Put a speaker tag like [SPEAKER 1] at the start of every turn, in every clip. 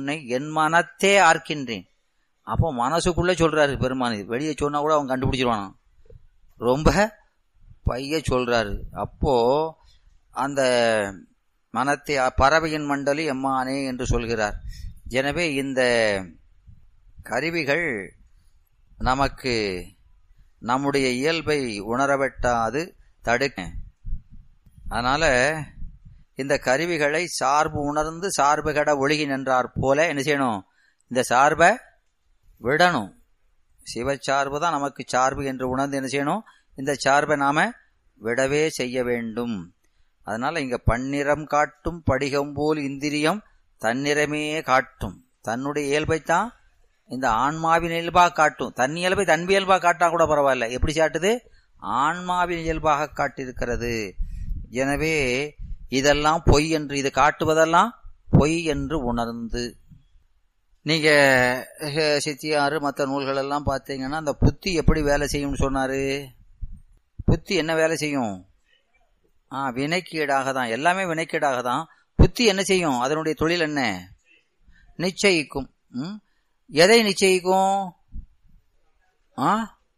[SPEAKER 1] உன்னை என் மனத்தே ஆர்க்கின்றேன் அப்போ மனசுக்குள்ளே சொல்றாரு பெருமான் வெளியே சொன்னா கூட அவன் கண்டுபிடிச்சிருவானான் ரொம்ப பைய சொல்றாரு அப்போ அந்த மனத்தை பறவையின் மண்டலி எம்மானே என்று சொல்கிறார் எனவே இந்த கருவிகள் நமக்கு நம்முடைய இயல்பை உணரவெட்டாது தடுக்க அதனால இந்த கருவிகளை சார்பு உணர்ந்து சார்பு கட ஒழுகி நின்றார் போல என்ன செய்யணும் இந்த சார்பை விடணும் சிவச்சார்பு தான் நமக்கு சார்பு என்று உணர்ந்து என்ன செய்யணும் இந்த சார்பை நாம விடவே செய்ய வேண்டும் அதனால இங்க பன்னிறம் காட்டும் படிகம் போல் இந்திரியம் தன்னிறமே காட்டும் தன்னுடைய இயல்பைத்தான் இந்த ஆன்மாவின் இயல்பாக காட்டும் தன் இயல்பை தன் இயல்பாக காட்டா கூட பரவாயில்ல எப்படி சாட்டுது ஆன்மாவின் இயல்பாக காட்டியிருக்கிறது எனவே இதெல்லாம் பொய் என்று இது காட்டுவதெல்லாம் பொய் என்று உணர்ந்து நீங்க அஹ், சித்தியாறு மற்ற நூல்கள் எல்லாம் பார்த்தீங்கன்னா அந்த புத்தி எப்படி வேலை செய்யும்னு சொன்னாரு புத்தி என்ன வேலை செய்யும் ஆ வினைக்கீடாக தான் எல்லாமே வினைக்கீடாக தான் புத்தி என்ன செய்யும் அதனுடைய தொழில் என்ன நிச்சயிக்கும் ம்? எதை நிச்சயிக்கும் ஆ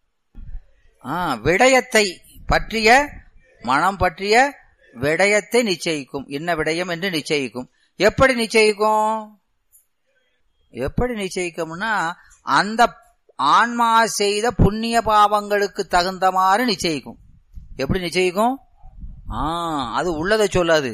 [SPEAKER 1] ஆ விடயத்தை பற்றிய மனம் பற்றிய விடயத்தை நிச்சயிக்கும் என்ன விடயம் என்று நிச்சயிக்கும் எப்படி நிச்சயிக்கும் எப்படி நிச்சயிக்கும்னா அந்த ஆன்மா செய்த புண்ணிய பாவங்களுக்கு தகுந்தமாறு நிச்சயிக்கும் எப்படி நிச்சயிக்கும் ஆ அது உள்ளதை சொல்லாது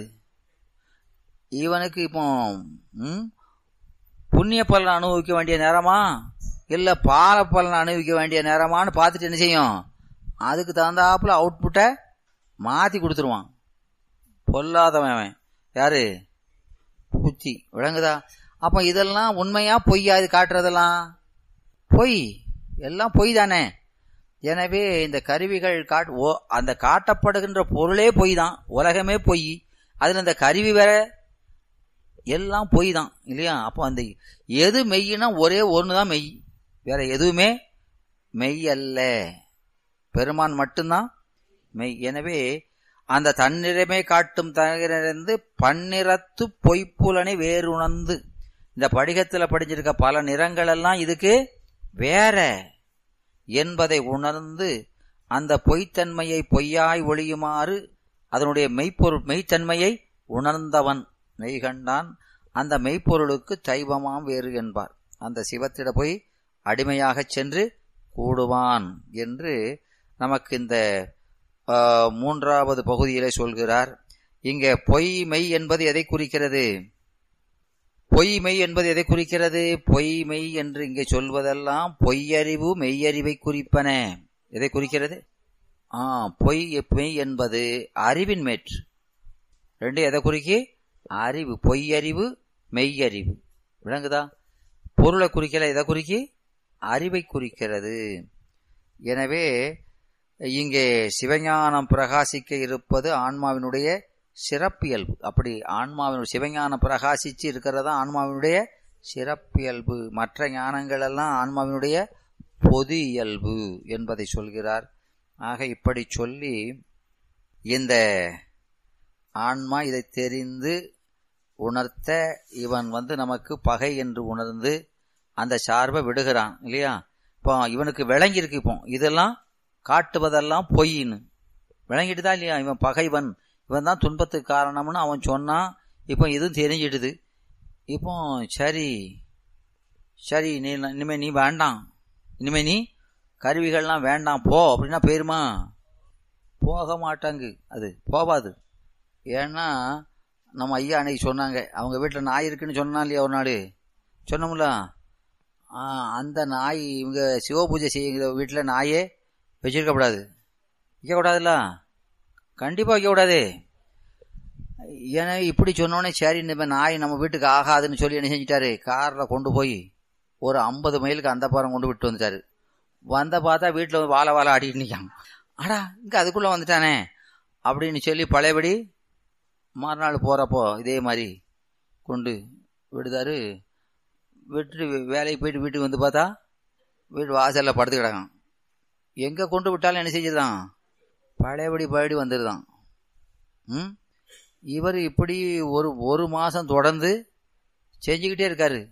[SPEAKER 1] இவனுக்கு இப்போ ம், புண்ணிய பலன் அனுபவிக்க வேண்டிய நேரமா இல்ல பால பலன் அனுபவிக்க வேண்டிய நேரமான்னு பார்த்துட்டு என்ன செய்யும் அதுக்கு தகுந்தாப்புல அவுட்புட்டை மாத்தி கொடுத்துருவான் பொல்லாதவன் அவன் யாரு புத்தி விளங்குதா அப்ப இதெல்லாம் உண்மையா பொய்யா இது காட்டுறதெல்லாம் பொய் எல்லாம் பொய் தானே எனவே இந்த கருவிகள் காட் ஓ அந்த காட்டப்படுகின்ற பொருளே பொய் தான் உலகமே பொய் அதுல இந்த கருவி வேற எல்லாம் பொய் தான் இல்லையா அப்போ அந்த எது மெய்யினா ஒரே ஒன்று தான் மெய் வேற எதுவுமே மெய் அல்ல பெருமான் மட்டும்தான் மெய் எனவே அந்த தன்னிறமே காட்டும் தகிரிருந்து பன்னிறத்து பொய்ப்புலனை வேறு உணர்ந்து இந்த படிகத்தில் படிஞ்சிருக்க பல நிறங்கள் எல்லாம் இதுக்கு வேற என்பதை உணர்ந்து அந்த பொய்த்தன்மையை பொய்யாய் ஒழியுமாறு அதனுடைய மெய்ப்பொருள் மெய்த்தன்மையை உணர்ந்தவன் மெய்கண்டான் அந்த மெய்ப்பொருளுக்கு தெய்வமாம் வேறு என்பார் அந்த சிவத்திட போய் அடிமையாகச் சென்று கூடுவான் என்று நமக்கு இந்த ஆ, மூன்றாவது பகுதியிலே சொல்கிறார் இங்கே பொய் மெய் என்பது எதை குறிக்கிறது பொய் மெய் என்பது எதை குறிக்கிறது பொய் மெய் என்று இங்கே சொல்வதெல்லாம் பொய்யறிவு மெய்யறிவை குறிப்பன எதை குறிக்கிறது ஆ பொய் மெய் என்பது அறிவின் மேற்று ரெண்டு எதை குறிக்கி அறிவு பொய்யறிவு மெய்யறிவு விளங்குதா பொருளை குறிக்கல எதை குறிக்கி அறிவை குறிக்கிறது எனவே இங்கே சிவஞானம் பிரகாசிக்க இருப்பது ஆன்மாவினுடைய சிறப்பியல்பு அப்படி ஆன்மாவினுடைய சிவஞானம் பிரகாசிச்சு இருக்கிறதா ஆன்மாவினுடைய சிறப்பியல்பு மற்ற ஞானங்கள் எல்லாம் ஆன்மாவினுடைய பொது இயல்பு என்பதை சொல்கிறார் ஆக இப்படி சொல்லி இந்த ஆன்மா இதை தெரிந்து உணர்த்த இவன் வந்து நமக்கு பகை என்று உணர்ந்து அந்த சார்பை விடுகிறான் இல்லையா இப்போ இவனுக்கு விளங்கியிருக்கு இப்போ இதெல்லாம் காட்டுவதெல்லாம் பொய்ன்னு விளங்கிட்டு தான் இல்லையா இவன் பகைவன் இவன் தான் துன்பத்துக்கு காரணம்னு அவன் சொன்னான் இப்போ இதுவும் தெரிஞ்சிடுது இப்போ சரி சரி நீ இனிமே நீ வேண்டாம் இனிமே நீ கருவிகள்லாம் வேண்டாம் போ அப்படின்னா போயிருமா போக மாட்டாங்க அது போவாது ஏன்னா நம்ம ஐயா அன்னைக்கு சொன்னாங்க அவங்க வீட்டில் நாய் இருக்குன்னு சொன்னா இல்லையா ஒரு நாள் சொன்னோம்ல ஆ, அந்த நாய் இவங்க சிவ பூஜை செய்யுங்கிற வீட்டில் நாயே வச்சிருக்கக்கூடாது வைக்கக்கூடாதுல்ல கண்டிப்பாக வைக்கக்கூடாது ஏன்னா இப்படி சொன்னோடனே சரி இந்த நாய் நம்ம வீட்டுக்கு ஆகாதுன்னு சொல்லி என்ன செஞ்சிட்டாரு காரில் கொண்டு போய் ஒரு ஐம்பது மைலுக்கு அந்த பாரம் கொண்டு விட்டு வந்துட்டாரு வந்த பார்த்தா வீட்டில் வாழை வாழை ஆடிட்டு நிற்கான் அடா இங்கே அதுக்குள்ளே வந்துட்டானே அப்படின்னு சொல்லி பழையபடி மறுநாள் போகிறப்போ இதே மாதிரி கொண்டு விடுதாரு விட்டுட்டு வேலைக்கு போயிட்டு வீட்டுக்கு வந்து பார்த்தா வீட்டு வாசலில் படுத்து கிடக்கான் எங்கே கொண்டு விட்டாலும் என்ன செஞ்சுதான் பழையபடி பழையபடி வந்துடுதான் ம் இவர் இப்படி ஒரு ஒரு மாதம் தொடர்ந்து செஞ்சுக்கிட்டே இருக்காரு